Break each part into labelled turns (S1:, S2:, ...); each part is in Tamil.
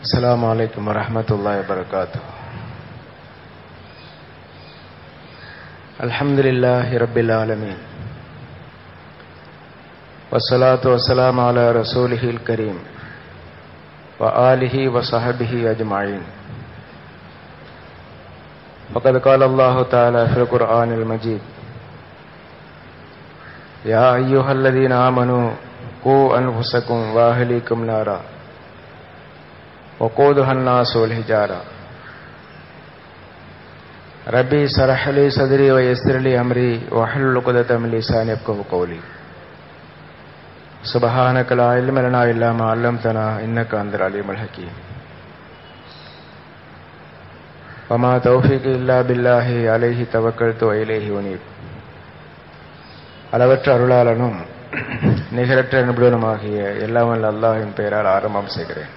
S1: السلام عليكم ورحمة الله وبركاته الحمد لله رب العالمين والصلاة والسلام على رسوله الكريم وآله وصحبه أجمعين فقد قال الله تعالى في القرآن المجيد يا أيها الذين آمنوا قوا أنفسكم وأهليكم نارا وقودها الناس والحجارة ربي سرح لي صدري ويسر لي أمري وحلل عقدة من لساني يفقهوا قولي سبحانك لا علم لنا إلا ما علمتنا إنك أنت العليم الحكيم وما توفيقي إلا بالله عليه توكلت وإليه أنيب அளவற்ற அருளாளனும் நிகரற்ற நிபுணனுமாகிய எல்லாம் வல்ல அல்லாஹின் பெயரால் ஆரம்பம் செய்கிறேன்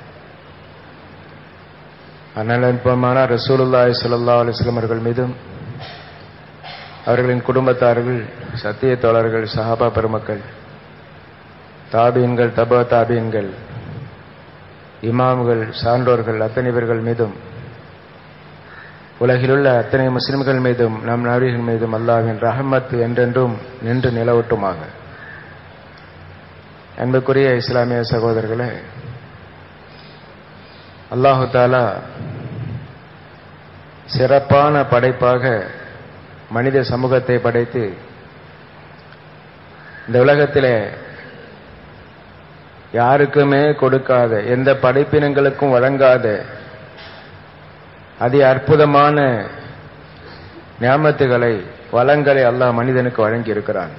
S1: அன்னலன்பமான ரசூலுல்லாஹி ஸல்லல்லாஹு அலைஹி வஸல்லம் அவர்கள் மீதும் அவர்களின் குடும்பத்தார்கள் சத்திய தோழர்கள் சஹாபா பெருமக்கள் தாபீன்கள் தபா தாபீன்கள் இமாம்கள் சான்றோர்கள் அத்தனை பேர்கள் மீதும் உலகிலுள்ள அத்தனை முஸ்லிம்கள் மீதும் நம் நபிகள் மீதும் அல்லாஹின் ரஹமத் என்றென்றும் நின்று நிலவட்டுமாக அன்புக்குரிய இஸ்லாமிய சகோதரர்களே அல்லாஹு தாலா சிறப்பான படைப்பாக மனித சமூகத்தை படைத்து இந்த உலகத்திலே யாருக்குமே கொடுக்காத எந்த படைப்பினங்களுக்கும் வழங்காத அதி அற்புதமான ஞாபகத்துகளை வளங்களை அல்லாஹ் மனிதனுக்கு வழங்கி இருக்கிறான்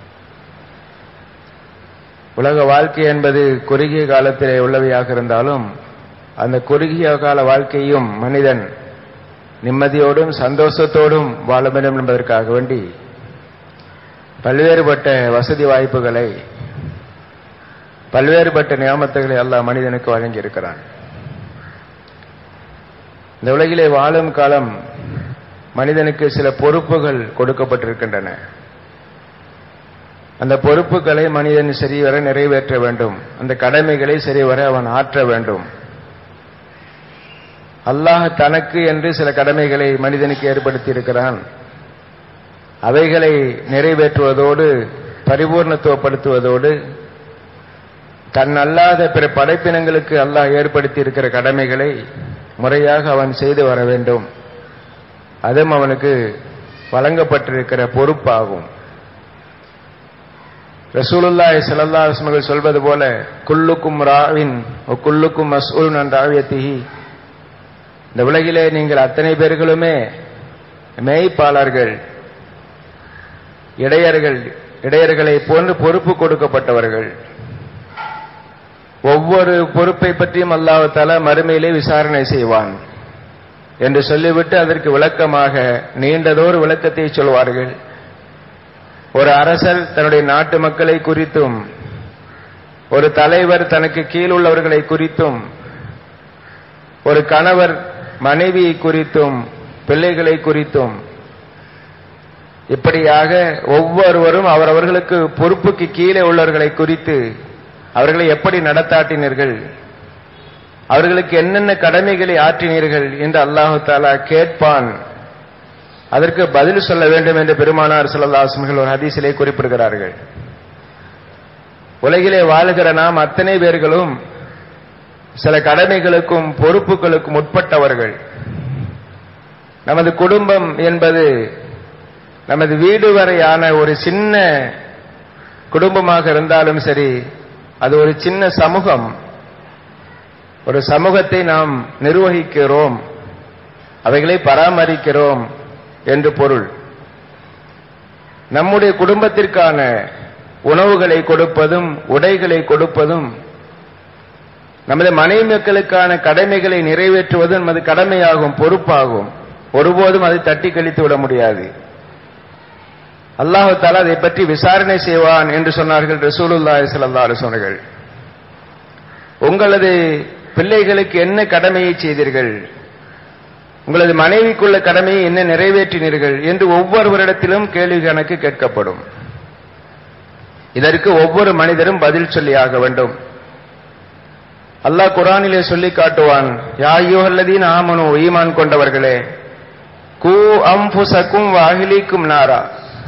S1: உலக வாழ்க்கை என்பது குறுகிய காலத்திலே உள்ளவையாக இருந்தாலும் அந்த குறுகிய கால வாழ்க்கையும் மனிதன் நிம்மதியோடும் சந்தோஷத்தோடும் வாழ வேண்டும் என்பதற்காக வேண்டி பல்வேறுபட்ட வசதி வாய்ப்புகளை பல்வேறுபட்ட நியாமத்துகளை அல்லாஹ் மனிதனுக்கு வழங்கி இருக்கிறான் இந்த உலகிலே வாழும் காலம் மனிதனுக்கு சில பொறுப்புகள் கொடுக்கப்பட்டிருக்கின்றன அந்த பொறுப்புகளை மனிதன் சரிவர நிறைவேற்ற வேண்டும் அந்த கடமைகளை சரிவர அவன் ஆற்ற வேண்டும் அல்லாஹ் தனக்கு என்று சில கடமைகளை மனிதனுக்கு ஏற்படுத்தி இருக்கிறான் அவைகளை நிறைவேற்றுவதோடு பரிபூர்ணத்துவப்படுத்துவதோடு தன் அல்லாத பிற படைப்பினங்களுக்கு அல்லாஹ் ஏற்படுத்தி இருக்கிற கடமைகளை முறையாக அவன் செய்து வர வேண்டும் அதுவும் அவனுக்கு வழங்கப்பட்டிருக்கிற பொறுப்பாகும் ரசூலுல்லாய் சல்லாஸ்மர்கள் சொல்வது போல குல்லுக்கும் ராவின் குல்லுக்கும் மசூல் என்ற ஆவியத்திகி இந்த உலகிலே நீங்கள் அத்தனை பேர்களுமே மேய்ப்பாளர்கள் இடையர்கள் இடையர்களை போன்று பொறுப்பு கொடுக்கப்பட்டவர்கள் ஒவ்வொரு பொறுப்பை பற்றியும் அல்லாஹால மறுமையிலே விசாரணை செய்வான் என்று சொல்லிவிட்டு அதற்கு விளக்கமாக நீண்டதோர் விளக்கத்தை சொல்வார்கள் ஒரு அரசர் தன்னுடைய நாட்டு மக்களை குறித்தும் ஒரு தலைவர் தனக்கு கீழுள்ளவர்களை குறித்தும் ஒரு கணவர் மனைவியை குறித்தும் பிள்ளைகளை குறித்தும் இப்படியாக ஒவ்வொருவரும் அவரவர்களுக்கு பொறுப்புக்கு கீழே உள்ளவர்களை குறித்து அவர்களை எப்படி நடத்தாட்டினீர்கள் அவர்களுக்கு என்னென்ன கடமைகளை ஆற்றினீர்கள் என்று அல்லாஹு தாலா கேட்பான் அதற்கு பதில் சொல்ல வேண்டும் என்று பெருமானார் சொல்லல்லாசம்கள் ஒரு ஹதீசிலே குறிப்பிடுகிறார்கள் உலகிலே வாழுகிற நாம் அத்தனை பேர்களும் சில கடமைகளுக்கும் பொறுப்புகளுக்கும் உட்பட்டவர்கள் நமது குடும்பம் என்பது நமது வீடு வரையான ஒரு சின்ன குடும்பமாக இருந்தாலும் சரி அது ஒரு சின்ன சமூகம் ஒரு சமூகத்தை நாம் நிர்வகிக்கிறோம் அவைகளை பராமரிக்கிறோம் என்று பொருள் நம்முடைய குடும்பத்திற்கான உணவுகளை கொடுப்பதும் உடைகளை கொடுப்பதும் நமது மனைவி மக்களுக்கான கடமைகளை நிறைவேற்றுவதும் நமது கடமையாகும் பொறுப்பாகும் ஒருபோதும் அதை தட்டி கழித்து விட முடியாது அல்லாஹு தாலா அதை பற்றி விசாரணை செய்வான் என்று சொன்னார்கள் ரசூலுல்லாஹி ஸல்லல்லாஹு அலைஹி சொன்னார்கள் உங்களது பிள்ளைகளுக்கு என்ன கடமையை செய்தீர்கள் உங்களது மனைவிக்குள்ள கடமையை என்ன நிறைவேற்றினீர்கள் என்று ஒவ்வொருவரிடத்திலும் கேள்வி கணக்கு கேட்கப்படும் இதற்கு ஒவ்வொரு மனிதரும் பதில் சொல்லியாக வேண்டும் அல்லாஹ் குரானிலே சொல்லி காட்டுவான் யாயுஹல்லதீன் ஆமனு ஈமான் கொண்டவர்களே கூ அம்புசக்கும் வாகிலிக்கும் நாரா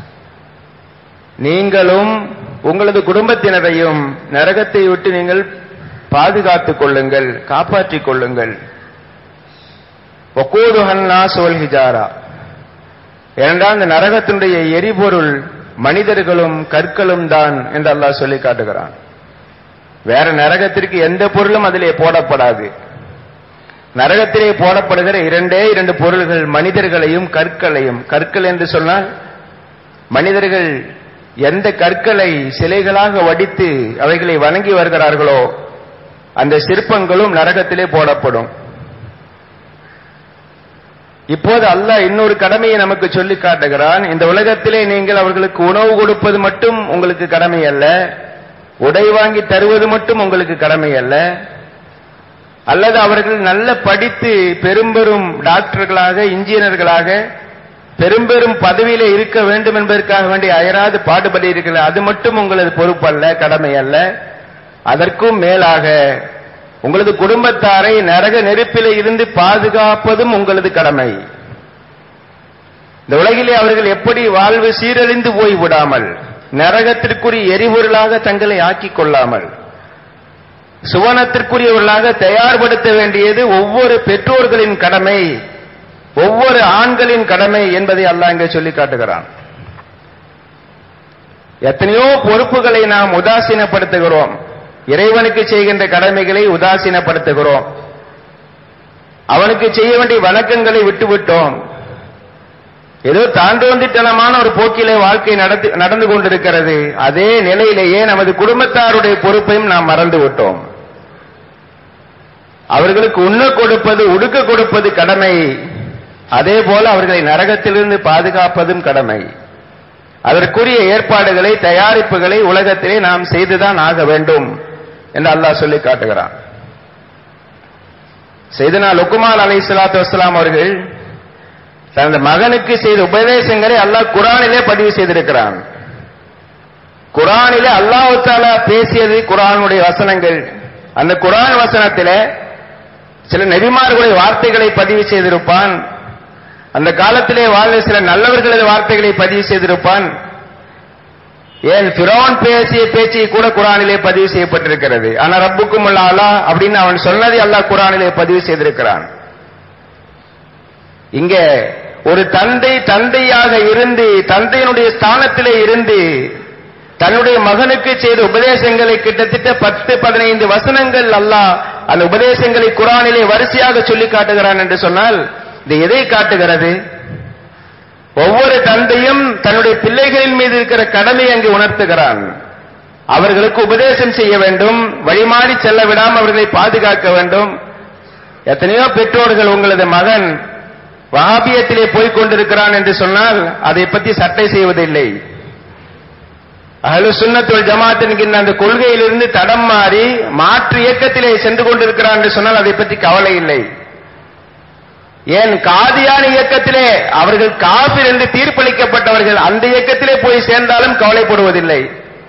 S1: நீங்களும் உங்களது குடும்பத்தினரையும் நரகத்தை விட்டு நீங்கள் பாதுகாத்துக் கொள்ளுங்கள் காப்பாற்றிக் கொள்ளுங்கள் ஒக்கூதுஹன்னா சோல் ஹிஜாரா ஏனென்றால் அந்த நரகத்தினுடைய எரிபொருள் மனிதர்களும் கற்களும் தான் என்று அல்லாஹ் சொல்லி காட்டுகிறான் வேற நரகத்திற்கு எந்த பொருளும் அதிலே போடப்படாது நரகத்திலே போடப்படுகிற இரண்டே இரண்டு பொருள்கள் மனிதர்களையும் கற்களையும் கற்கள் என்று சொன்னால் மனிதர்கள் எந்த கற்களை சிலைகளாக வடித்து அவைகளை வணங்கி வருகிறார்களோ அந்த சிற்பங்களும் நரகத்திலே போடப்படும் இப்போது அல்லாஹ் இன்னொரு கடமையை நமக்கு சொல்லி காட்டுகிறான் இந்த உலகத்திலே நீங்கள் அவர்களுக்கு உணவு கொடுப்பது மட்டும் உங்களுக்கு கடமை அல்ல உடை வாங்கி தருவது மட்டும் உங்களுக்கு கடமை அல்ல அல்லது அவர்கள் நல்ல படித்து பெரும்பெரும் டாக்டர்களாக இன்ஜினியர்களாக பெரும்பெரும் பதவியில இருக்க வேண்டும் என்பதற்காக வேண்டி அயராது பாடுபடுகிறீர்கள் அது மட்டும் உங்களது பொறுப்பல்ல கடமை அல்ல அதற்கும் மேலாக உங்களது குடும்பத்தாரை நரக நெருப்பிலே இருந்து பாதுகாப்பதும் உங்களது கடமை இந்த உலகிலே அவர்கள் எப்படி வாழ்வு சீரழிந்து போய் விடாமல் நரகத்திற்குரிய எரிபொருளாக தங்களை ஆக்கிக் கொள்ளாமல் சுவனத்திற்குரியவர்களாக தயார்படுத்த வேண்டியது ஒவ்வொரு பெற்றோர்களின் கடமை ஒவ்வொரு ஆண்களின் கடமை என்பதை அல்லாஹ் இங்கே சொல்லி காட்டுகிறான் எத்தனையோ பொறுப்புகளை நாம் உதாசீனப்படுத்துகிறோம் இறைவனுக்கு செய்கின்ற கடமைகளை உதாசீனப்படுத்துகிறோம் அவனுக்கு செய்ய வேண்டிய வணக்கங்களை விட்டுவிட்டோம் ஏதோ தாண்டோந்தித்தனமான ஒரு போக்கிலே வாழ்க்கை நடந்து நடந்து கொண்டிருக்கிறது அதே நிலையிலேயே நமது குடும்பத்தாருடைய பொறுப்பையும் நாம் மறந்து விட்டோம் அவர்களுக்கு உண்ண கொடுப்பது உடுக்க கொடுப்பது கடமை அதே போல அவர்களை நரகத்திலிருந்து பாதுகாப்பதும் கடமை அதற்குரிய ஏற்பாடுகளை தயாரிப்புகளை உலகத்திலே நாம் செய்துதான் ஆக வேண்டும் என்று அல்லாஹ் சொல்லி காட்டுகிறான் செய்தனா லுக்குமான் அலை சலாத்து வசலாம் அவர்கள் தனது மகனுக்கு செய்த உபதேசங்களை அல்லாஹ் குரானிலே பதிவு செய்திருக்கிறான் குரானிலே அல்லாஹு தாலா பேசியது குரானுடைய வசனங்கள் அந்த குரான் வசனத்திலே சில நெறிமார்களுடைய வார்த்தைகளை பதிவு செய்திருப்பான் அந்த காலத்திலே வாழ்ந்த சில நல்லவர்களது வார்த்தைகளை பதிவு செய்திருப்பான் ஏன் பிரோன் பேசிய பேச்சை கூட குரானிலே பதிவு செய்யப்பட்டிருக்கிறது ஆனா ரப்புக்கும் அல்லா அப்படின்னு அவன் சொன்னதை அல்லாஹ் குரானிலே பதிவு செய்திருக்கிறான் இங்க ஒரு தந்தை தந்தையாக இருந்து தந்தையினுடைய ஸ்தானத்திலே இருந்து தன்னுடைய மகனுக்கு செய்த உபதேசங்களை கிட்டத்தட்ட பத்து பதினைந்து வசனங்கள் அல்லாஹ் அந்த உபதேசங்களை குரானிலே வரிசையாக சொல்லி காட்டுகிறான் என்று சொன்னால் இது எதை காட்டுகிறது ஒவ்வொரு தந்தையும் தன்னுடைய பிள்ளைகளின் மீது இருக்கிற கடமை அங்கு உணர்த்துகிறான் அவர்களுக்கு உபதேசம் செய்ய வேண்டும் வழிமாறி செல்ல விடாமல் அவர்களை பாதுகாக்க வேண்டும் எத்தனையோ பெற்றோர்கள் உங்களது மகன் வகாபியத்திலே போய்க் கொண்டிருக்கிறான் என்று சொன்னால் அதை பற்றி சட்டை செய்வதில்லை அஹ்லு சுன்னத்துல் ஜமாத் என்கின்ற அந்த கொள்கையிலிருந்து தடம் மாறி மாற்று இயக்கத்திலே சென்று கொண்டிருக்கிறான் என்று சொன்னால் அதை பற்றி கவலை இல்லை ஏன் காதியான இயக்கத்திலே அவர்கள் காபிர் என்று தீர்ப்பளிக்கப்பட்டவர்கள் அந்த இயக்கத்திலே போய் சேர்ந்தாலும் கவலைப்படுவதில்லை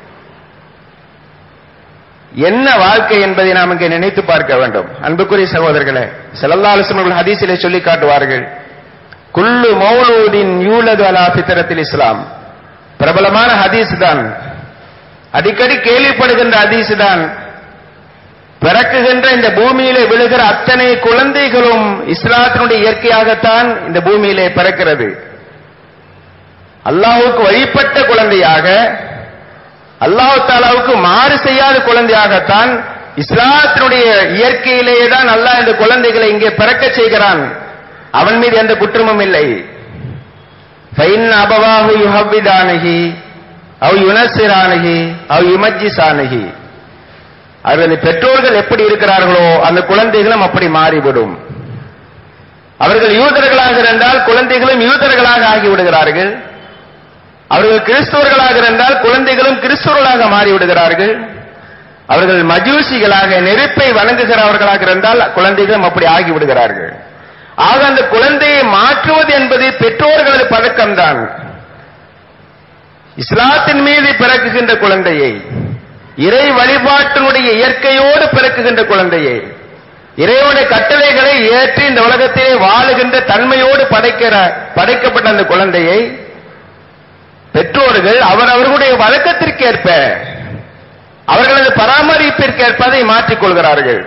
S1: என்ன வாழ்க்கை என்பதை நாம் இங்கே நினைத்து பார்க்க வேண்டும் அன்புக்குரிய சகோதரர்களே செல்லல்லா அலுவலர்கள் ஹதீஸிலே சொல்லி காட்டுவார்கள் குல்லு மௌலூதின் யூலது அலா பித்தரத்தில் இஸ்லாம் பிரபலமான ஹதீஸ் தான் அடிக்கடி கேள்விப்படுகின்ற ஹதீஸ் தான் பிறக்குகின்ற இந்த பூமியிலே விழுகிற அத்தனை குழந்தைகளும் இஸ்லாத்தினுடைய இயற்கையாகத்தான் இந்த பூமியிலே பிறக்கிறது அல்லாஹுக்கு வழிபட்ட குழந்தையாக அல்லாஹு தாலாவுக்கு மாறு செய்யாத குழந்தையாகத்தான் இஸ்லாத்தினுடைய இயற்கையிலேயே தான் அல்லாஹ் இந்த குழந்தைகளை இங்கே பிறக்க செய்கிறான் அவன் மீது எந்த குற்றமும் இல்லை ஃபைன் அபவாஹு யுஹவ்விதானகி அவ் யுனசிரானகி அவ் யுமஜ்ஜிசானகி அவரது பெற்றோர்கள் எப்படி இருக்கிறார்களோ அந்த குழந்தைகளும் அப்படி மாறிவிடும் அவர்கள் யூதர்களாக இருந்தால் குழந்தைகளும் யூதர்களாக ஆகிவிடுகிறார்கள் அவர்கள் கிறிஸ்தவர்களாக இருந்தால் குழந்தைகளும் கிறிஸ்தவர்களாக மாறிவிடுகிறார்கள் அவர்கள் மஜூசிகளாக நெருப்பை வணங்குகிறவர்களாக இருந்தால் குழந்தைகளும் அப்படி ஆகிவிடுகிறார்கள் ஆக அந்த குழந்தையை மாற்றுவது என்பது பெற்றோர்களது பழக்கம்தான் இஸ்லாத்தின் மீது பிறக்குகின்ற குழந்தையை இறை வழிபாட்டினுடைய இயற்கையோடு பிறக்குகின்ற குழந்தையை இறைவனுடைய கட்டளைகளை ஏற்றி இந்த உலகத்திலே வாழுகின்ற தன்மையோடு படைக்கிற படைக்கப்பட்ட அந்த குழந்தையை பெற்றோர்கள் அவர் அவர்களுடைய வழக்கத்திற்கேற்ப அவர்களது பராமரிப்பிற்கேற்ப அதை மாற்றிக் கொள்கிறார்கள்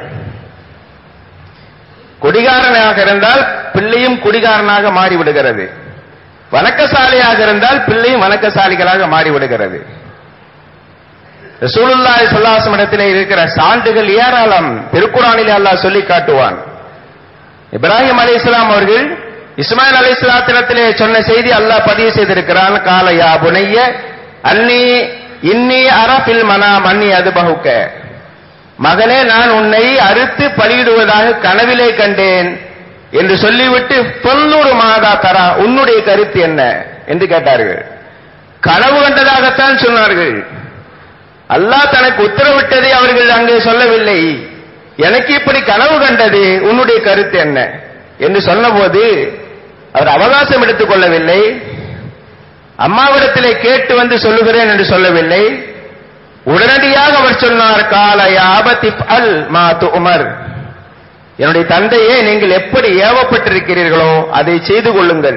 S1: குடிகாரனாக இருந்தால் பிள்ளையும் குடிகாரனாக மாறிவிடுகிறது வணக்கசாலியாக இருந்தால் பிள்ளையும் வணக்கசாலிகளாக மாறிவிடுகிறது ரசூலுல்லாஹி ஸல்லல்லாஹு இடத்திலே இருக்கிற சான்றுகள் ஏராளம் திருக்குறானிலே அல்லாஹ் சொல்லி காட்டுவான் இப்ராஹிம் அலைஹிஸ்ஸலாம் அவர்கள் இஸ்மாயில் அலைஹிஸ்ஸலாத்திடத்திலே சொன்ன செய்தி அல்லாஹ் பதிவு செய்திருக்கிறான் கால யா புனைய அன்னி இன்னி அரபில் மனாம் அன்னி அதுபகுக்க மகனே நான் உன்னை அறுத்து பலியிடுவதாக கனவிலே கண்டேன் என்று சொல்லிவிட்டு தொண்ணூறு மாதா தரா உன்னுடைய கருத்து என்ன என்று கேட்டார்கள் கனவு கண்டதாகத்தான் சொன்னார்கள் அல்லாஹ் தனக்கு உத்தரவிட்டதை அவர்கள் அங்கே சொல்லவில்லை எனக்கு இப்படி கனவு கண்டது உன்னுடைய கருத்து என்ன என்று சொன்னபோது அவர் அவகாசம் எடுத்துக் கொள்ளவில்லை அம்மாவிடத்திலே கேட்டு வந்து சொல்லுகிறேன் என்று சொல்லவில்லை உடனடியாக அவர் சொன்னார் கால ஆபத்திப் அல் மா உமர் என்னுடைய தந்தையே நீங்கள் எப்படி ஏவப்பட்டிருக்கிறீர்களோ அதை செய்து கொள்ளுங்கள்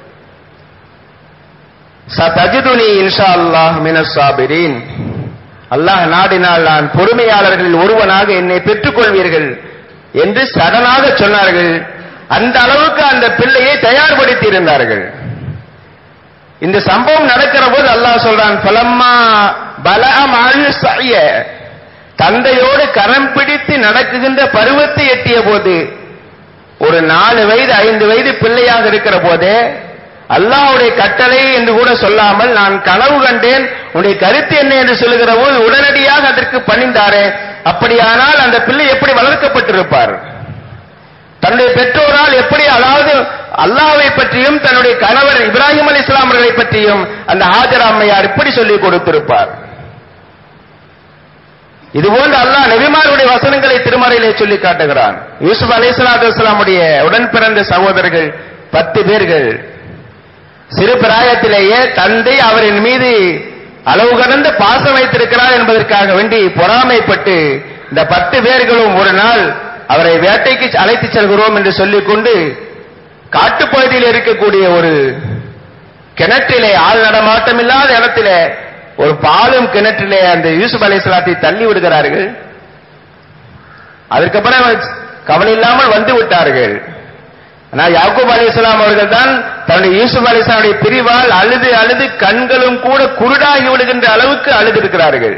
S1: சதஜிதுனி இன்ஷா அல்லாஹ் மினஸ் சாபிரீன் அல்லாஹ் நாடினால் நான் பொறுமையாளர்களில் ஒருவனாக என்னை பெற்றுக் கொள்வீர்கள் என்று சடனாக சொன்னார்கள் அந்த அளவுக்கு அந்த பிள்ளையை தயார்படுத்தி இருந்தார்கள் இந்த சம்பவம் நடக்கிற போது அல்லாஹ் சொல்றான் பலம்மா பலமாழ் சய தந்தையோடு கரம் பிடித்து நடக்குகின்ற பருவத்தை எட்டிய போது ஒரு நாலு வயது ஐந்து வயது பிள்ளையாக இருக்கிற போதே அல்லாஹ்வுடைய கட்டளை என்று கூட சொல்லாமல் நான் கனவு கண்டேன் உன்னுடைய கருத்து என்ன என்று சொல்லுகிற போது உடனடியாக அதற்கு பணிந்தாரே அப்படியானால் அந்த பிள்ளை எப்படி வளர்க்கப்பட்டிருப்பார் தன்னுடைய பெற்றோரால் எப்படி அதாவது அல்லாஹ்வை பற்றியும் தன்னுடைய கணவர் இப்ராஹிம் அலி இஸ்லாம் அவர்களை பற்றியும் அந்த ஹாஜர் அம்மையார் இப்படி சொல்லிக் கொடுத்திருப்பார் இதுபோன்று அல்லாஹ் நபிமாருடைய வசனங்களை திருமறையிலே சொல்லி காட்டுகிறான் யூசுப் அலி இஸ்லாமுடைய உடன் பிறந்த சகோதரர்கள் பத்து பேர்கள் சிறு பிராயத்திலேயே தந்தை அவரின் மீது அளவு கடந்த பாசம் வைத்திருக்கிறார் என்பதற்காக வேண்டி பொறாமைப்பட்டு இந்த பத்து பேர்களும் ஒரு நாள் அவரை வேட்டைக்கு அழைத்து செல்கிறோம் என்று சொல்லிக்கொண்டு காட்டுப்பகுதியில் இருக்கக்கூடிய ஒரு கிணற்றிலே ஆள் நடமாட்டம் இல்லாத இடத்திலே ஒரு பாலும் கிணற்றிலே அந்த யூசுப் அலைஹிஸ்ஸலாத்தை தள்ளி விடுகிறார்கள் அதற்கப்புறம் கவலை இல்லாமல் வந்து விட்டார்கள் ஆனால் யாக்கூப் அலிஸ்லாம் அவர்கள் தான் தன்னுடைய யூசுப் அலிஸ்லாமுடைய பிரிவால் அழுது அழுது கண்களும் கூட குருடாகி விடுகின்ற அளவுக்கு அழுது இருக்கிறார்கள்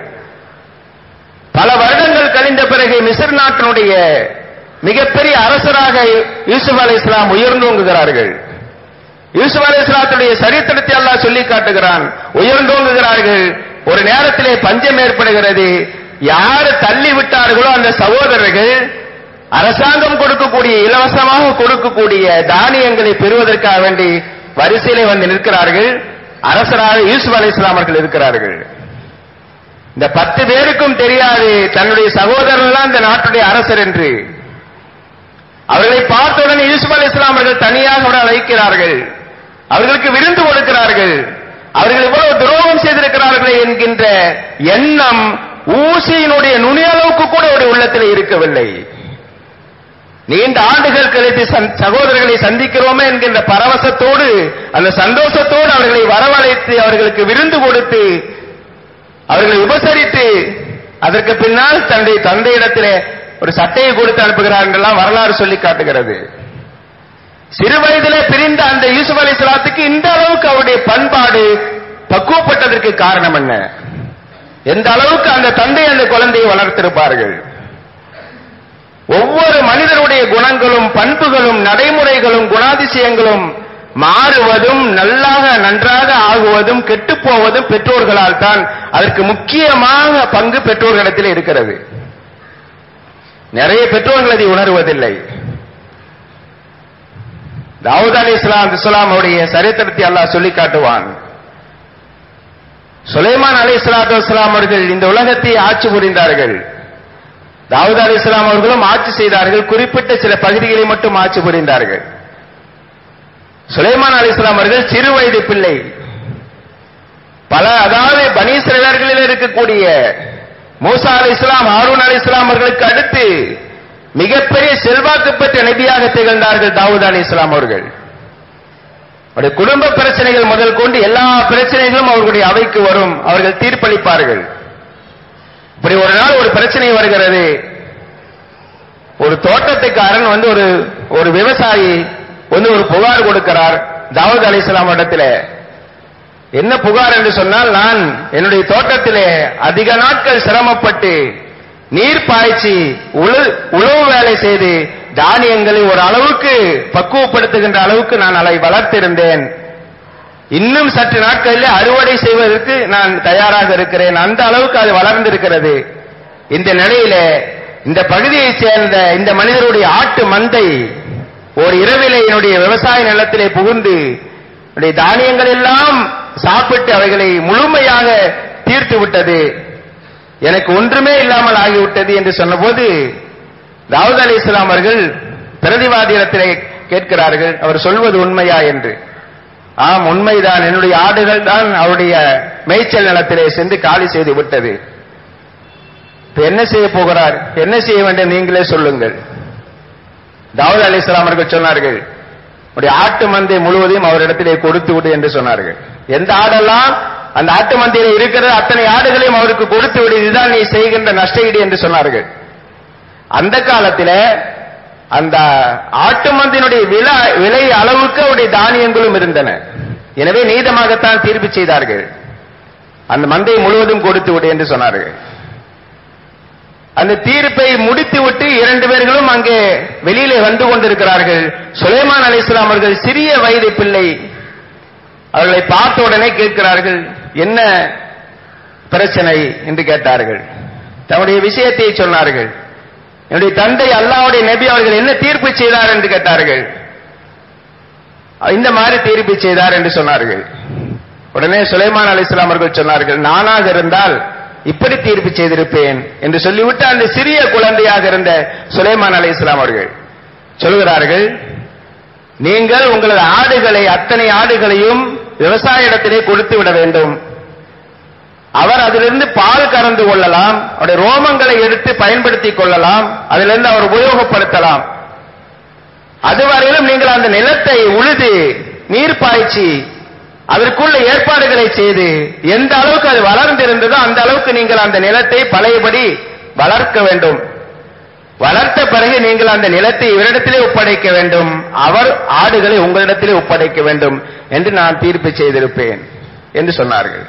S1: பல வருடங்கள் கழிந்த பிறகு மிஸ்ர் நாட்டினுடைய மிகப்பெரிய அரசராக யூசுப் அலி இஸ்லாம் உயர்ந்தோங்குகிறார்கள் யூசுப் அலி இஸ்லாத்துடைய சரித்திரத்தை எல்லாம் சொல்லி காட்டுகிறான் உயர்ந்தோங்குகிறார்கள் ஒரு நேரத்திலே பஞ்சம் ஏற்படுகிறது யார் தள்ளி விட்டார்களோ அந்த சகோதரர்கள் அரசாங்கம் கொடுக்கக்கூடிய இலவசமாக கொடுக்கக்கூடிய தானியங்களை பெறுவதற்காக வேண்டி வரிசையிலே வந்து நிற்கிறார்கள் அரசராக யூசுப் அலி இஸ்லாம் அவர்கள் இருக்கிறார்கள் இந்த பத்து பேருக்கும் தெரியாது தன்னுடைய சகோதரன் தான் இந்த நாட்டுடைய அரசர் என்று அவர்களை பார்த்தவுடன் யூசுப் அலி இஸ்லாம் அவர்கள் தனியாக அவரை அழைக்கிறார்கள் அவர்களுக்கு விருந்து கொடுக்கிறார்கள் அவர்கள் இவ்வளவு துரோகம் செய்திருக்கிறார்களே என்கின்ற எண்ணம் ஊசியினுடைய நுனியளவுக்கு கூட அவருடைய உள்ளத்தில் இருக்கவில்லை நீண்ட ஆண்டுகள் கழித்து சகோதரர்களை சந்திக்கிறோமே என்கின்ற பரவசத்தோடு அந்த சந்தோஷத்தோடு அவர்களை வரவழைத்து அவர்களுக்கு விருந்து கொடுத்து அவர்களை உபசரித்து அதற்கு பின்னால் தன்னுடைய தந்தையிடத்திலே ஒரு சட்டையை கொடுத்து அனுப்புகிறார் என்றெல்லாம் வரலாறு சொல்லி காட்டுகிறது சிறு வயதிலே பிரிந்த அந்த யூசுப் அலி சலாத்துக்கு இந்த அளவுக்கு அவருடைய பண்பாடு பக்குவப்பட்டதற்கு காரணம் என்ன எந்த அளவுக்கு அந்த தந்தை அந்த குழந்தையை வளர்த்திருப்பார்கள் ஒவ்வொரு மனிதனுடைய குணங்களும் பண்புகளும் நடைமுறைகளும் குணாதிசயங்களும் மாறுவதும் நல்லாக நன்றாக ஆகுவதும் கெட்டுப் போவதும் பெற்றோர்களால் தான் அதற்கு முக்கியமாக பங்கு பெற்றோர்களிடத்தில் இருக்கிறது நிறைய பெற்றோர்கள் அதை உணர்வதில்லை தாவூத் அலி இஸ்லாம் இஸ்லாம் அவருடைய சரித்திரத்தை அல்லாஹ் சொல்லி காட்டுவான் சுலைமான் அலி இஸ்லாத்து வஸ்லாம் அவர்கள் இந்த உலகத்தை ஆட்சி புரிந்தார்கள் தாவூத் அலி இஸ்லாம் அவர்களும் ஆட்சி செய்தார்கள் குறிப்பிட்ட சில பகுதிகளை மட்டும் ஆட்சி புரிந்தார்கள் சுலைமான் அலி இஸ்லாம் அவர்கள் சிறு வயது பிள்ளை பல அதாவது பனீஸ்வரர்களில் இருக்கக்கூடிய மூசா அலி இஸ்லாம் ஹாரூன் அலி இஸ்லாம் அவர்களுக்கு அடுத்து மிகப்பெரிய செல்வாக்கு பெற்ற நபியாக திகழ்ந்தார்கள் தாவூத் அலி இஸ்லாம் அவர்கள் அவருடைய குடும்ப பிரச்சனைகள் முதல் கொண்டு எல்லா பிரச்சனைகளும் அவர்களுடைய அவைக்கு வரும் அவர்கள் தீர்ப்பளிப்பார்கள் இப்படி ஒரு நாள் ஒரு பிரச்சனை வருகிறது ஒரு தோட்டத்துக்காரன் வந்து ஒரு ஒரு விவசாயி வந்து ஒரு புகார் கொடுக்கிறார் தாவூத் அலி இஸ்லாம் இடத்துல என்ன புகார் என்று சொன்னால் நான் என்னுடைய தோட்டத்திலே அதிக நாட்கள் சிரமப்பட்டு நீர் பாய்ச்சி உழு- உழவு வேலை செய்து தானியங்களை ஒரு அளவுக்கு பக்குவப்படுத்துகின்ற அளவுக்கு நான் அதை வளர்த்திருந்தேன் இன்னும் சற்று நாட்களில் அறுவடை செய்வதற்கு நான் தயாராக இருக்கிறேன் அந்த அளவுக்கு அது வளர்ந்திருக்கிறது இந்த நிலையில இந்த பகுதியைச் சேர்ந்த இந்த மனிதருடைய ஆட்டு மந்தை ஒரு இரவிலே என்னுடைய விவசாய நிலத்திலே புகுந்து என்னுடைய தானியங்கள் எல்லாம் சாப்பிட்டு அவைகளை முழுமையாக தீர்த்து விட்டது எனக்கு ஒன்றுமே இல்லாமல் ஆகிவிட்டது என்று சொன்னபோது தாவூத் அலி இஸ்லாம் அவர்கள் பிரதிவாதியிடத்திலே கேட்கிறார்கள் அவர் சொல்வது உண்மையா என்று ஆம் உண்மைதான் என்னுடைய ஆடுகள் தான் அவருடைய மேய்ச்சல் நிலத்திலே சென்று காலி செய்து விட்டது இப்ப என்ன செய்ய போகிறார் என்ன செய்ய வேண்டும் நீங்களே சொல்லுங்கள் தாவூத் அலி இஸ்லாம் அவர்கள் சொன்னார்கள் உடைய ஆட்டு மந்தை முழுவதையும் அவரிடத்திலே கொடுத்து விடு என்று சொன்னார்கள் எந்த ஆடெல்லாம் அந்த ஆட்டு மந்தையில இருக்கிற அத்தனை ஆடுகளையும் அவருக்கு கொடுத்து விடு இதுதான் நீ செய்கின்ற நஷ்டஈடு என்று சொன்னார்கள் அந்த காலத்தில அந்த ஆட்டு மந்தினுடைய விலை விலை அளவுக்கு அவருடைய தானியங்களும் இருந்தன எனவே நீதமாகத்தான் தீர்ப்பு செய்தார்கள் அந்த மந்தை முழுவதும் கொடுத்து விடு என்று சொன்னார்கள் அந்த தீர்ப்பை முடித்துவிட்டு இரண்டு பேர்களும் அங்கே வெளியிலே வந்து கொண்டிருக்கிறார்கள் சுலைமான் அலிஸ்லாம் அவர்கள் சிறிய வயது பிள்ளை அவர்களை பார்த்த உடனே கேட்கிறார்கள் என்ன பிரச்சனை என்று கேட்டார்கள் தன்னுடைய விஷயத்தை சொன்னார்கள் என்னுடைய தந்தை அல்லாஹ்வுடைய நபி அவர்கள் என்ன தீர்ப்பு செய்தார் என்று கேட்டார்கள் இந்த மாதிரி தீர்ப்பு செய்தார் என்று சொன்னார்கள் உடனே சுலைமான் அலிஸ்லாம் அவர்கள் சொன்னார்கள் நானாக இருந்தால் இப்படி தீர்ப்பு செய்திருப்பேன் என்று சொல்லிவிட்டு அந்த சிறிய குழந்தையாக இருந்த சுலைமான் அலி இஸ்லாம் அவர்கள் சொல்கிறார்கள் நீங்கள் உங்களது ஆடுகளை அத்தனை ஆடுகளையும் விவசாய இடத்திலே கொடுத்து விட வேண்டும் அவர் அதிலிருந்து பால் கறந்து கொள்ளலாம் அவருடைய ரோமங்களை எடுத்து பயன்படுத்திக் கொள்ளலாம் அதிலிருந்து அவர் உபயோகப்படுத்தலாம் அதுவரையிலும் நீங்கள் அந்த நிலத்தை உழுது நீர் பாய்ச்சி அதற்குள்ள ஏற்பாடுகளை செய்து எந்த அளவுக்கு அது வளர்ந்திருந்ததோ அந்த அளவுக்கு நீங்கள் அந்த நிலத்தை பழையபடி வளர்க்க வேண்டும் வளர்த்த பிறகு நீங்கள் அந்த நிலத்தை இவரிடத்திலே ஒப்படைக்க வேண்டும் அவர் ஆடுகளை உங்களிடத்திலே ஒப்படைக்க வேண்டும் என்று நான் தீர்ப்பு செய்திருப்பேன் என்று சொன்னார்கள்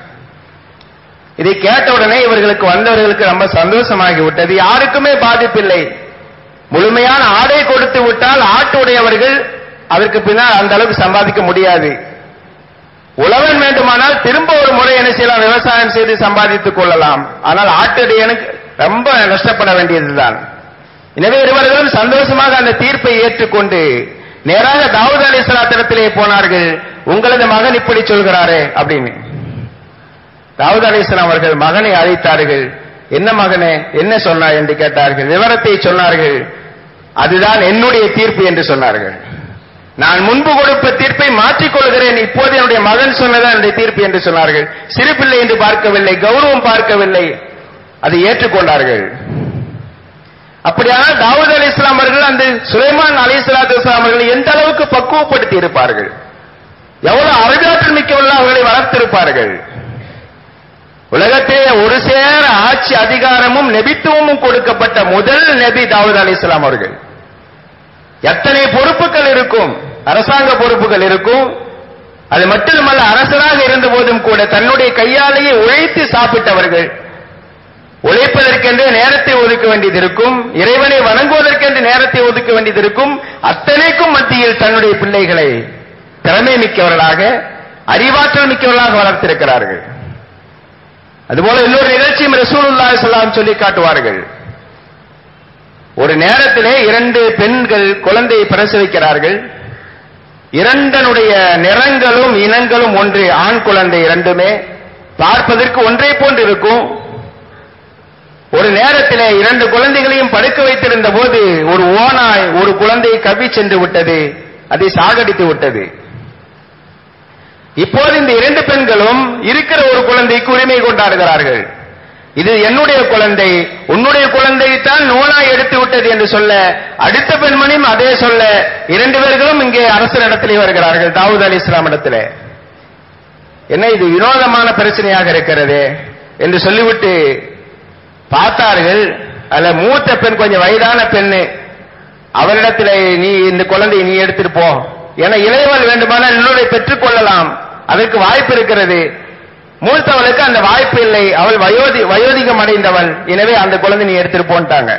S1: இதை கேட்டவுடனே இவர்களுக்கு வந்தவர்களுக்கு ரொம்ப சந்தோஷமாகி விட்டது யாருக்குமே பாதிப்பில்லை முழுமையான ஆடை கொடுத்து விட்டால் ஆட்டுடையவர்கள் அதற்கு பின்னால் அந்த அளவுக்கு சம்பாதிக்க முடியாது உழவன் வேண்டுமானால் திரும்ப ஒரு முறை என்ன செய்யலாம் விவசாயம் செய்து சம்பாதித்துக் கொள்ளலாம் ஆனால் ஆட்டுடையனுக்கு ரொம்ப நஷ்டப்பட வேண்டியதுதான் எனவே இருவர்களும் சந்தோஷமாக அந்த தீர்ப்பை ஏற்றுக்கொண்டு நேராக தாவூத் அலி சலாத்திரத்திலே போனார்கள் உங்களது மகன் இப்படி சொல்கிறாரே அப்படின்னு தாவூத் அலி அவர்கள் மகனை அழைத்தார்கள் என்ன மகனே என்ன சொன்னாய் என்று கேட்டார்கள் விவரத்தை சொன்னார்கள் அதுதான் என்னுடைய தீர்ப்பு என்று சொன்னார்கள் நான் முன்பு கொடுத்த தீர்ப்பை மாற்றிக் கொள்கிறேன் இப்போது என்னுடைய மகன் சொன்னதான் என்னுடைய தீர்ப்பு என்று சொன்னார்கள் சிறுபிள்ளை என்று பார்க்கவில்லை கௌரவம் பார்க்கவில்லை அதை ஏற்றுக்கொண்டார்கள் அப்படியானால் தாவூத் அலி இஸ்லாம் அவர்கள் அந்த சுலைமான் அலி சலாத்து இஸ்லாம் அவர்கள் எந்த அளவுக்கு பக்குவப்படுத்தி இருப்பார்கள் எவ்வளவு அறிவாற்றல் மிக்கவர்கள் அவர்களை வளர்த்திருப்பார்கள் உலகத்திலே ஒரு சேர ஆட்சி அதிகாரமும் நெபித்துவமும் கொடுக்கப்பட்ட முதல் நபி தாவூத் அலி இஸ்லாம் அவர்கள் எத்தனை பொறுப்புகள் இருக்கும் அரசாங்க பொறுப்புகள் இருக்கும் அது மட்டுமல்ல அரசராக இருந்த போதும் கூட தன்னுடைய கையாலேயே உழைத்து சாப்பிட்டவர்கள் உழைப்பதற்கென்று நேரத்தை ஒதுக்க வேண்டியது இருக்கும் இறைவனை வணங்குவதற்கென்று நேரத்தை ஒதுக்க வேண்டியது இருக்கும் அத்தனைக்கும் மத்தியில் தன்னுடைய பிள்ளைகளை திறமை மிக்கவர்களாக அறிவாற்றல் மிக்கவர்களாக வளர்த்திருக்கிறார்கள் அதுபோல இன்னொரு நிகழ்ச்சியும் ரசூலுல்லாஹி ஸல்லல்லாஹு சொல்லி காட்டுவார்கள் ஒரு நேரத்திலே இரண்டு பெண்கள் குழந்தையை பிரசவிக்கிறார்கள் இரண்டனுடைய நிறங்களும் இனங்களும் ஒன்று ஆண் குழந்தை இரண்டுமே பார்ப்பதற்கு ஒன்றை போன்று இருக்கும் ஒரு நேரத்திலே இரண்டு குழந்தைகளையும் படுக்க வைத்திருந்த போது ஒரு ஓனாய் ஒரு குழந்தையை கவ்வி சென்று விட்டது அதை சாகடித்து விட்டது இப்போது இந்த இரண்டு பெண்களும் இருக்கிற ஒரு குழந்தைக்கு உரிமை கொண்டாடுகிறார்கள் இது என்னுடைய குழந்தை உன்னுடைய குழந்தை தான் நூலாய் எடுத்து விட்டது என்று சொல்ல அடுத்த பெண்மணியும் அதே சொல்ல இரண்டு பேர்களும் இங்கே அரசனிடத்திலே வருகிறார்கள் தாவூத் அலி இஸ்லாம் இடத்திலே என்ன இது வினோதமான பிரச்சனையாக இருக்கிறது என்று சொல்லிவிட்டு பார்த்தார்கள் அதுல மூத்த பெண் கொஞ்சம் வயதான பெண்ணு அவரிடத்தில் நீ இந்த குழந்தையை நீ எடுத்துட்டு போ என இளையவள் வேண்டுமானால் இன்னொரு பெற்றுக் கொள்ளலாம் அதற்கு வாய்ப்பு இருக்கிறது மூத்தவளுக்கு அந்த வாய்ப்பு இல்லை அவள் வயோதி வயோதிகம் அடைந்தவள் எனவே அந்த குழந்தை நீ எடுத்துட்டு போன்ட்டாங்க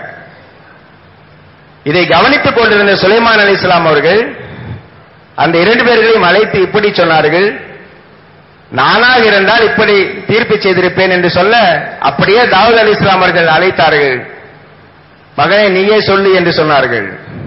S1: இதை கவனித்துக் கொண்டிருந்த சுலைமான் அலி இஸ்லாம் அவர்கள் அந்த இரண்டு பேர்களையும் அழைத்து இப்படி சொன்னார்கள் நானாக இருந்தால் இப்படி தீர்ப்பு செய்திருப்பேன் என்று சொல்ல அப்படியே தாவூத் அலி இஸ்லாம் அவர்கள் அழைத்தார்கள் மகனே நீயே சொல்லு என்று சொன்னார்கள்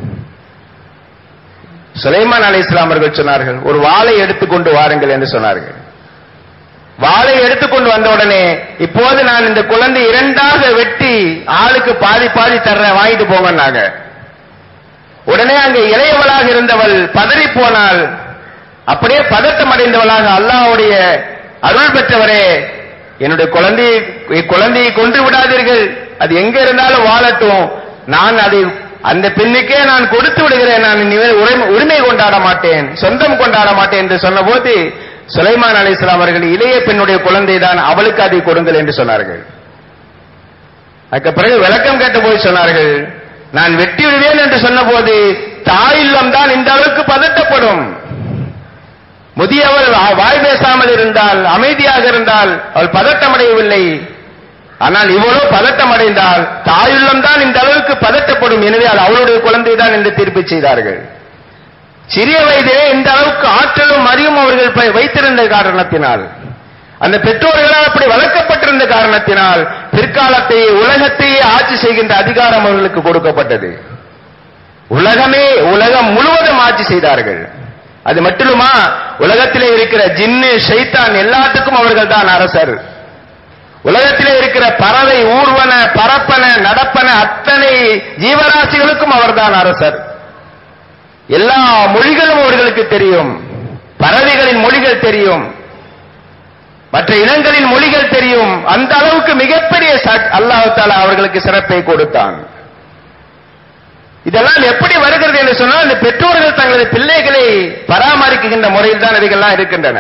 S1: சுலைமான் அலி இஸ்லாம் அவர்கள் சொன்னார்கள் ஒரு வாளை எடுத்துக்கொண்டு வாருங்கள் என்று சொன்னார்கள் வாளை எடுத்துக்கொண்டு வந்த உடனே இப்போது நான் இந்த குழந்தை இரண்டாக வெட்டி ஆளுக்கு பாதி பாதி தர்றேன் வாங்கிட்டு போங்கன்னாங்க உடனே அங்கே இளையவளாக இருந்தவள் பதறி போனால் அப்படியே பதட்டம் அடைந்தவளாக அல்லாஹ்வுடைய அருள் பெற்றவரே என்னுடைய குழந்தை குழந்தையை கொன்று விடாதீர்கள் அது எங்க இருந்தாலும் வாழட்டும் நான் அதை அந்த பெண்ணுக்கே நான் கொடுத்து விடுகிறேன் நான் இனிமேல் உரிமை- உரிமை கொண்டாட மாட்டேன் சொந்தம் கொண்டாட மாட்டேன் என்று சொன்னபோது சுலைமான் அலைஹிஸ்ஸலாம் அவர்கள் இளைய பெண்ணுடைய குழந்தை தான் அவளுக்கு அதை கொடுங்கள் என்று சொன்னார்கள் அதுக்கு பிறகு விளக்கம் கேட்ட போய் சொன்னார்கள் நான் வெட்டி விடுவேன் என்று சொன்னபோது தாயில்லம் தான் இந்த அளவுக்கு பதட்டப்படும் முதியவள் வா- வாய் பேசாமல் இருந்தால் அமைதியாக இருந்தால் அவள் பதட்டமடையவில்லை ஆனால் இவளோ பதட்டம் அடைந்தால் தாயுள்ளம் தான் இந்த அளவுக்கு பதட்டப்படும் எனவே அது அவளுடைய குழந்தை தான் என்று தீர்ப்பு செய்தார்கள் சிறிய வயதிலே இந்த அளவுக்கு ஆற்றலும் அறிவும் அவர்கள் ப- வைத்திருந்த காரணத்தினால் அந்த பெற்றோர்களால் அப்படி வளர்க்கப்பட்டிருந்த காரணத்தினால் பிற்காலத்தை உலகத்தையே ஆட்சி செய்கின்ற அதிகாரம் அவர்களுக்கு கொடுக்கப்பட்டது உலகமே உலகம் முழுவதும் ஆட்சி செய்தார்கள் அது மட்டுமா உலகத்திலே இருக்கிற ஜின்னு ஷைத்தான் எல்லாத்துக்கும் அவர்கள் தான் அரசர் உலகத்திலே இருக்கிற பறவை ஊர்வன பரப்பன நடப்பன அத்தனை ஜீவராசிகளுக்கும் அவர்தான் அரசர் எல்லா மொழிகளும் அவர்களுக்கு தெரியும் பறவைகளின் மொழிகள் தெரியும் மற்ற இனங்களின் மொழிகள் தெரியும் அந்த அளவுக்கு மிகப்பெரிய சட்- அல்லாஹ் தாலா அவர்களுக்கு சிறப்பை கொடுத்தான் இதெல்லாம் எப்படி வருகிறது என்று சொன்னால் இந்த பெற்றோர்கள் தங்களது பிள்ளைகளை பராமரிக்கின்ற முறையில் தான் இதுகள்லாம் இருக்கின்றன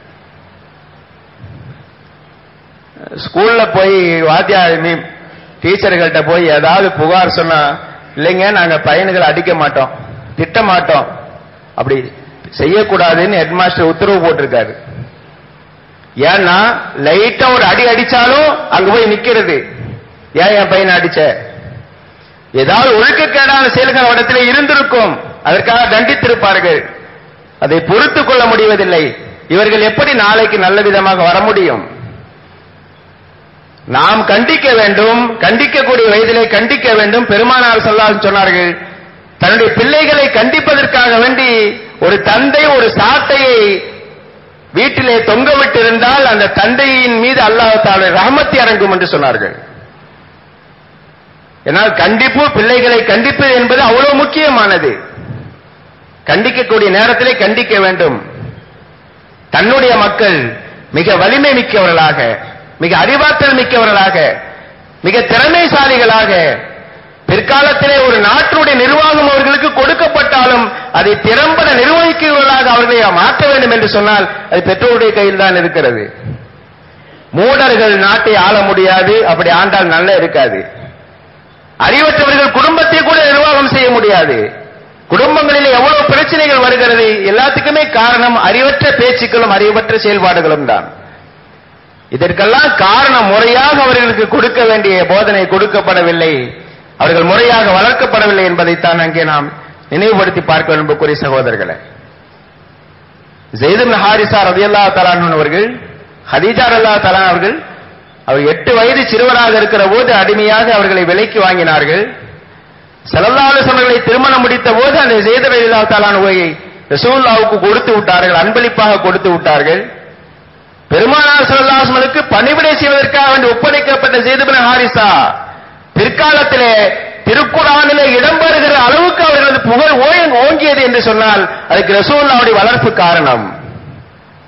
S1: ஸ்கூல்ல போய் வாத்தியார் நீ டீச்சர்கள்ட்ட போய் ஏதாவது புகார் சொன்னா இல்லைங்க நாங்க பையனுகளை அடிக்க மாட்டோம் திட்ட மாட்டோம் அப்படி செய்யக்கூடாதுன்னு ஹெட்மாஸ்டர் உத்தரவு போட்டிருக்காரு ஏன்னா லைட்டா ஒரு அடி அடிச்சாலும் அங்க போய் நிக்கிறது ஏன் என் பையனை அடிச்ச ஏதாவது ஒழுக்கக்கேடான செயல்கள் அவரிடத்திலே இருந்திருக்கும் அதற்காக தண்டித்திருப்பார்கள் அதை பொறுத்துக் கொள்ள முடிவதில்லை இவர்கள் எப்படி நாளைக்கு நல்ல விதமாக வர முடியும் நாம் கண்டிக்க வேண்டும் கண்டிக்கக்கூடிய வயதிலே கண்டிக்க வேண்டும் பெருமானார் சொல்லால் சொன்னார்கள் தன்னுடைய பிள்ளைகளை கண்டிப்பதற்காக வேண்டி ஒரு தந்தை ஒரு சாட்டையை வீட்டிலே தொங்க விட்டிருந்தால் அந்த தந்தையின் மீது அல்லாஹ் ரஹமத்தி இறங்கும் என்று சொன்னார்கள் என்னால் கண்டிப்பு பிள்ளைகளை கண்டிப்பது என்பது அவ்வளவு முக்கியமானது கண்டிக்கக்கூடிய நேரத்திலே கண்டிக்க வேண்டும் தன்னுடைய மக்கள் மிக வலிமை மிக்கவர்களாக மிக அறிவாற்றல் மிக்கவர்களாக மிக திறமைசாலிகளாக பிற்காலத்திலே ஒரு நாட்டினுடைய நிர்வாகம் அவர்களுக்கு கொடுக்கப்பட்டாலும் அதை திறம்பட நிர்வகிக்கிறவர்களாக அவர்களை மாற்ற வேண்டும் என்று சொன்னால் அது பெற்றோருடைய கையில் தான் இருக்கிறது மூடர்கள் நாட்டை ஆள முடியாது அப்படி ஆண்டால் நல்ல இருக்காது அறிவற்றவர்கள் குடும்பத்தை கூட நிர்வாகம் செய்ய முடியாது குடும்பங்களில் எவ்வளவு பிரச்சனைகள் வருகிறது எல்லாத்துக்குமே காரணம் அறிவற்ற பேச்சுக்களும் அறிவற்ற செயல்பாடுகளும் தான் இதற்கெல்லாம் காரணம் முறையாக அவர்களுக்கு கொடுக்க வேண்டிய போதனை கொடுக்கப்படவில்லை அவர்கள் முறையாக வளர்க்கப்படவில்லை என்பதைத்தான் அங்கே நாம் நினைவுபடுத்தி பார்க்க வேண்டும் அன்புக்குரிய சகோதரர்களே ஜெய்தும் ஹாரிசா ரதியல்லா தலான் அவர்கள் ஹதீஜா அல்லா தலான் அவர்கள் அவர் எட்டு வயது சிறுவராக இருக்கிற போது அடிமையாக அவர்களை விலைக்கு வாங்கினார்கள் செலல்லாலஸ் அவர்களை திருமணம் முடித்த போது அந்த ஜெய்தர் அல்லா தலானுவை ரசூல்லாவுக்கு கொடுத்து விட்டார்கள் அன்பளிப்பாக கொடுத்து விட்டார்கள் பெருமானார் சல்லாஸ்மனுக்கு பணிவிடை செய்வதற்காக வேண்டி ஒப்படைக்கப்பட்ட ஜெய்துபின் ஹாரிசா பிற்காலத்திலே திருக்குறானிலே இடம்பெறுகிற அளவுக்கு அவர்களது புகழ் ஓய- ஓங்கியது என்று சொன்னால் அதுக்கு ரசூல்லாவுடைய வளர்ப்பு காரணம்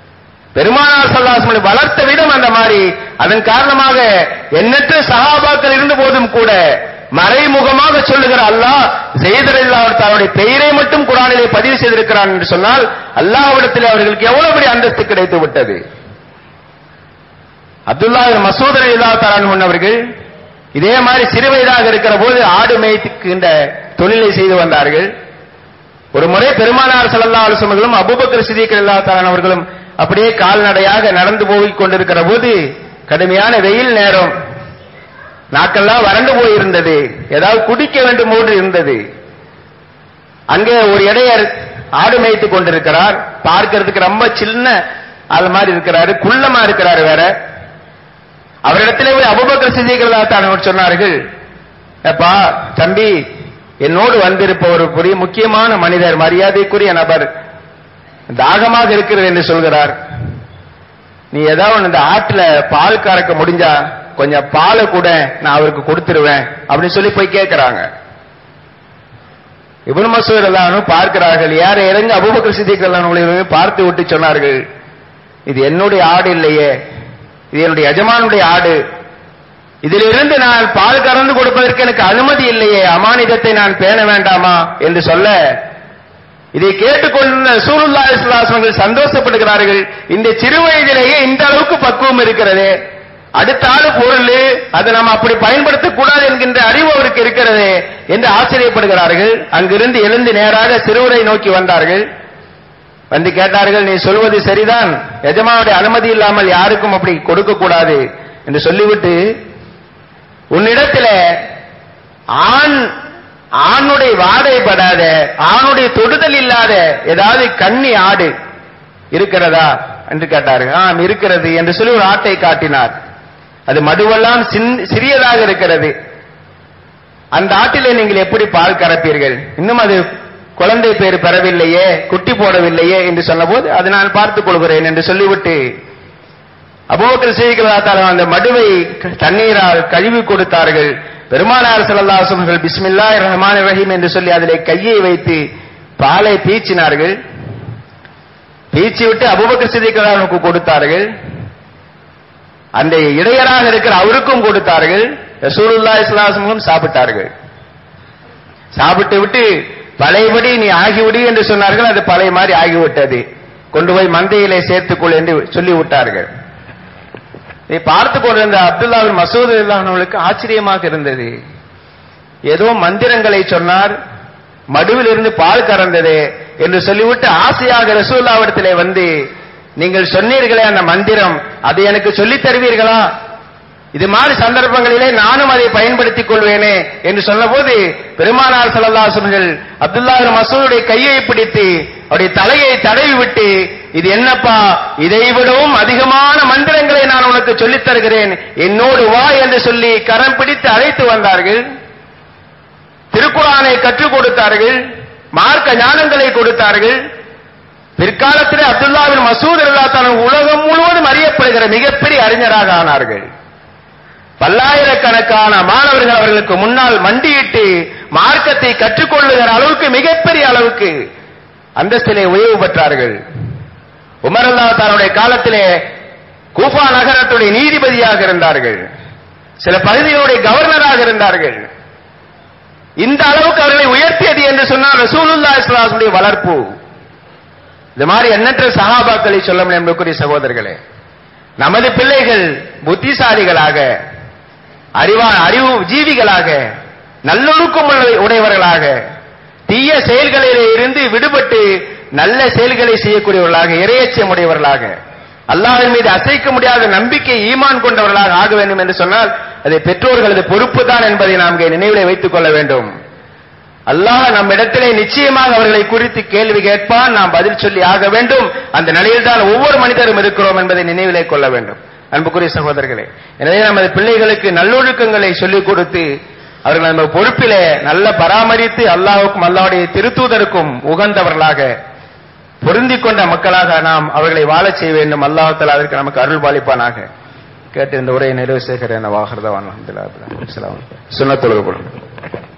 S1: பெருமானார் சல்லாஸ்மனை வளர்த்த விதம் அந்த மாதிரி அதன் காரணமாக எண்ணற்ற சகாபாக்கள் இருந்த போதும் கூட மறைமுகமாக சொல்லுகிற அல்லாஹ் செய்தரில்லா தன்னுடைய பெயரை மட்டும் குரானிலே பதிவு செய்திருக்கிறான் என்று சொன்னால் அல்லாஹ்விடத்தில் அவர்களுக்கு எவ்வளவு பெரிய அந்தஸ்து கிடைத்து விட்டது அப்துல்லா மசூத் அலி அல்லா தலான் அவர்கள் இதே மாதிரி சிறு வயதாக இருக்கிற போது ஆடு மேய்க்கின்ற தொழிலை செய்து வந்தார்கள் ஒரு முறை பெருமானார் சல்லா அலுவலர்களும் அபுபக்கர் சிதிக் அல்லா தலான் அவர்களும் அப்படியே கால்நடையாக நடந்து போய் கொண்டிருக்கிற போது கடுமையான வெயில் நேரம் நாக்கெல்லாம் வறண்டு போயிருந்தது ஏதாவது குடிக்க வேண்டும் போன்று இருந்தது அங்கே ஒரு இடையர் ஆடு மேய்த்து கொண்டிருக்கிறார் பார்க்கிறதுக்கு ரொம்ப சின்ன அது மாதிரி இருக்கிறாரு குள்ளமா இருக்கிறாரு வேற அவரிடத்திலே போய் அபுபக்கர் சிதிகளா தான் சொன்னார்கள் அப்பா தம்பி என்னோடு வந்திருப்ப ஒரு பெரிய முக்கியமான மனிதர் மரியாதைக்குரிய நபர் தாகமாக இருக்கிறது என்று சொல்கிறார் நீ ஏதாவது இந்த ஆட்டுல பால் கறக்க முடிஞ்சா கொஞ்சம் பாலை கூட நான் அவருக்கு கொடுத்துருவேன் அப்படின்னு சொல்லி போய் கேட்கிறாங்க இபுன் மசூர் எல்லாரும் பார்க்கிறார்கள் யார் இறங்கி அபுபக்கர் சித்திக் எல்லாம் பார்த்து விட்டு சொன்னார்கள் இது என்னுடைய ஆடு இல்லையே இது என்னுடைய எஜமானுடைய ஆடு இதிலிருந்து நான் பால் கறந்து கொடுப்பதற்கு எனக்கு அனுமதி இல்லையே அமானிதத்தை நான் பேண வேண்டாமா என்று சொல்ல இதை கேட்டுக்கொண்ட சூருல்லா இஸ்லாசங்கள் சந்தோஷப்படுகிறார்கள் இந்த சிறு வயதிலேயே இந்த அளவுக்கு பக்குவம் இருக்கிறது அடுத்த ஆளு பொருள் அதை நாம் அப்படி பயன்படுத்தக்கூடாது என்கின்ற அறிவு அவருக்கு இருக்கிறது என்று ஆச்சரியப்படுகிறார்கள் அங்கிருந்து எழுந்து நேராக சிறுவரை நோக்கி வந்தார்கள் வந்து கேட்டார்கள் நீ சொல்வது சரிதான் எஜமானுடைய அனுமதி இல்லாமல் யாருக்கும் அப்படி கொடுக்க கூடாது என்று சொல்லிவிட்டு உன்னிடத்துல ஆண் ஆணுடைய வாடை படாத ஆணுடைய தொடுதல் இல்லாத ஏதாவது கன்னி ஆடு இருக்கிறதா என்று கேட்டார்கள் ஆம் இருக்கிறது என்று சொல்லி ஒரு ஆட்டை காட்டினார் அது மடுவெல்லாம் சிறியதாக இருக்கிறது அந்த ஆட்டிலே நீங்கள் எப்படி பால் கறப்பீர்கள் இன்னும் அது குழந்தை பேர் பெறவில்லையே குட்டி போடவில்லையே என்று சொன்னபோது அதை நான் பார்த்துக் கொள்கிறேன் என்று சொல்லிவிட்டு அபோக்கர் செய்கிறாத்தால் அந்த மடுவை தண்ணீரால் கழுவி கொடுத்தார்கள் பெருமானார் சல்லாசர்கள் பிஸ்மில்லா ரஹ்மான் ரஹீம் என்று சொல்லி அதிலே கையை வைத்து பாலை பீச்சினார்கள் பீச்சி விட்டு அபுபக்கர் சிதிகளானுக்கு கொடுத்தார்கள் அந்த இடையராக இருக்கிற அவருக்கும் கொடுத்தார்கள் ரசூலுல்லா இஸ்லாசமும் சாப்பிட்டார்கள் சாப்பிட்டு விட்டு பழையபடி நீ ஆகிவிடு என்று சொன்னார்கள் அது பழைய மாதிரி ஆகிவிட்டது கொண்டு போய் மந்தையிலே சேர்த்துக்கொள் என்று சொல்லி விட்டார்கள் இதை பார்த்து கொண்டிருந்த அப்துல்லா மசூத் இல்லாதவர்களுக்கு ஆச்சரியமாக இருந்தது ஏதோ மந்திரங்களை சொன்னார் மடுவில் இருந்து பால் கறந்தது என்று சொல்லிவிட்டு ஆசையாக ரசூல்லாவிடத்திலே வந்து நீங்கள் சொன்னீர்களே அந்த மந்திரம் அதை எனக்கு சொல்லித் தருவீர்களா இது மாதிரி சந்தர்ப்பங்களிலே நானும் அதை பயன்படுத்திக் கொள்வேனே என்று சொன்னபோது பெருமானார் சல்லல்லாசர்கள் அப்துல்லா மசூருடைய கையை பிடித்து அவருடைய தலையை தடவி விட்டு இது என்னப்பா இதை விடவும் அதிகமான மந்திரங்களை நான் உனக்கு சொல்லித் தருகிறேன் என்னோடு வா என்று சொல்லி கரம் பிடித்து அழைத்து வந்தார்கள் திருக்குறானை கற்றுக் கொடுத்தார்கள் மார்க்க ஞானங்களை கொடுத்தார்கள் பிற்காலத்தில் அப்துல்லாவின் மசூத் அல்லாத்தான உலகம் முழுவதும் அறியப்படுகிற மிகப்பெரிய அறிஞராக ஆனார்கள் பல்லாயிரக்கணக்கான மாணவர்கள் அவர்களுக்கு முன்னால் மண்டியிட்டு மார்க்கத்தை கற்றுக்கொள்ளுகிற அளவுக்கு மிகப்பெரிய அளவுக்கு அந்தஸ்திலே உயர்வு பெற்றார்கள் உமர் அல்லா தன்னுடைய காலத்திலே கூஃபா நகரத்துடைய நீதிபதியாக இருந்தார்கள் சில பகுதிகளுடைய கவர்னராக இருந்தார்கள் இந்த அளவுக்கு அவர்களை உயர்த்தியது என்று சொன்னால் ரசூலுல்லா இஸ்லாமுடைய வளர்ப்பு இது மாதிரி எண்ணற்ற சகாபாக்களை சொல்ல முடியும் சகோதரர்களே நமது பிள்ளைகள் புத்திசாலிகளாக அறிவா அறிவு ஜீவிகளாக நல்லொழுக்கம் உடையவர்களாக தீய செயல்களிலே இருந்து விடுபட்டு நல்ல செயல்களை செய்யக்கூடியவர்களாக இரையச்சம் உடையவர்களாக அல்லாஹின் மீது அசைக்க முடியாத நம்பிக்கை ஈமான் கொண்டவர்களாக ஆக வேண்டும் என்று சொன்னால் அது பெற்றோர்களது பொறுப்பு தான் என்பதை நாம் இங்கே நினைவிலே வைத்துக் கொள்ள வேண்டும் அல்லாஹ் நம் இடத்திலே நிச்சயமாக அவர்களை குறித்து கேள்வி கேட்பான் நாம் பதில் சொல்லி ஆக வேண்டும் அந்த நிலையில் தான் ஒவ்வொரு மனிதரும் இருக்கிறோம் என்பதை நினைவிலே கொள்ள வேண்டும் அன்புக்குரிய சகோதரர்களே எனவே நமது பிள்ளைகளுக்கு நல்லொழுக்கங்களை சொல்லிக் கொடுத்து அவர்கள் நம்ம பொறுப்பிலே நல்ல பராமரித்து அல்லாஹுக்கும் அல்லாவுடைய திருத்தூதருக்கும் உகந்தவர்களாக பொருந்திக் கொண்ட மக்களாக நாம் அவர்களை வாழச் செய்ய வேண்டும் அல்லாஹால அதற்கு நமக்கு அருள் பாலிப்பானாக கேட்டு இந்த உரையை நிறைவு செய்கிறேன் வாகிறதவான் சுண்ணத்தொழுகு